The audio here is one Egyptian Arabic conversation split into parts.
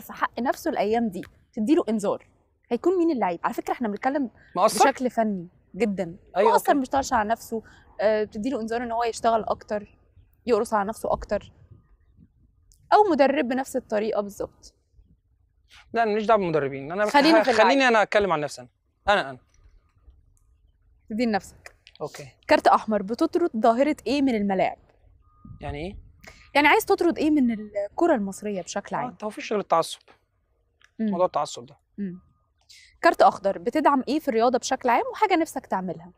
في حق نفسه الايام دي تديله انذار هيكون مين اللعيب على فكره احنا بنتكلم مقصر بشكل فني جدا ايوه أيوة هو اصلا أوكي. ما بيشتغلش على نفسه آه، بتديله انذار ان هو يشتغل اكتر يقرص على نفسه اكتر او مدرب بنفس الطريقه بالظبط لا انا ماليش دعوه بالمدربين انا خلينا في اللعيب. خليني انا اتكلم عن نفسي انا انا انا تدي لنفسك اوكي كارت احمر بتطرد ظاهره ايه من الملاعب يعني ايه؟ يعني عايز تطرد ايه من الكره المصريه بشكل آه، عام هو مفيش غير التعصب مم. موضوع التعصب ده مم. كارت اخضر بتدعم ايه في الرياضه بشكل عام وحاجه نفسك تعملها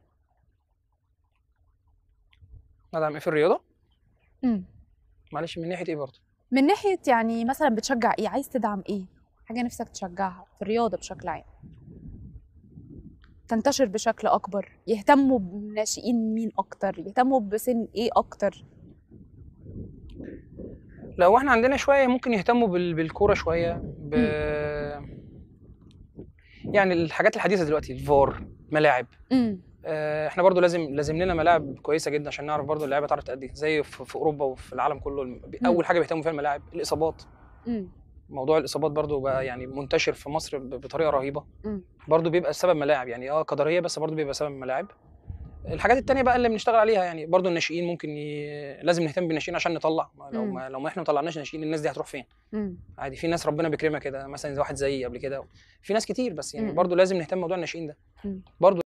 ندعم ايه في الرياضه؟ مم. معلش من ناحيه ايه برضه؟ من ناحيه يعني مثلا بتشجع ايه عايز تدعم ايه حاجه نفسك تشجعها في الرياضه بشكل عام تنتشر بشكل اكبر يهتموا بناشئين مين اكتر يهتموا بسن ايه اكتر لو احنا عندنا شويه ممكن يهتموا بال... بالكوره شويه ب... يعني الحاجات الحديثه دلوقتي الفار ملاعب امم آه، احنا برضو لازم لازم لنا ملاعب كويسه جدا عشان نعرف برضو اللعيبه تعرف تأدي زي في, في اوروبا وفي العالم كله الم- اول حاجه بيهتموا فيها الملاعب الاصابات امم موضوع الاصابات برضو بقى يعني منتشر في مصر ب- بطريقه رهيبه مم. برضو بيبقى السبب ملاعب يعني اه قدريه بس برضو بيبقى سبب ملاعب الحاجات التانية بقى اللي بنشتغل عليها يعني برضو الناشئين ممكن ي... لازم نهتم بالناشئين عشان نطلع ما لو مم. ما لو ما احنا ما طلعناش ناشئين الناس دي هتروح فين امم عادي في ناس ربنا بيكرمها كده مثلا زي واحد زيي قبل كده في ناس كتير بس يعني مم. برضو لازم نهتم بموضوع الناشئين ده مم. برضو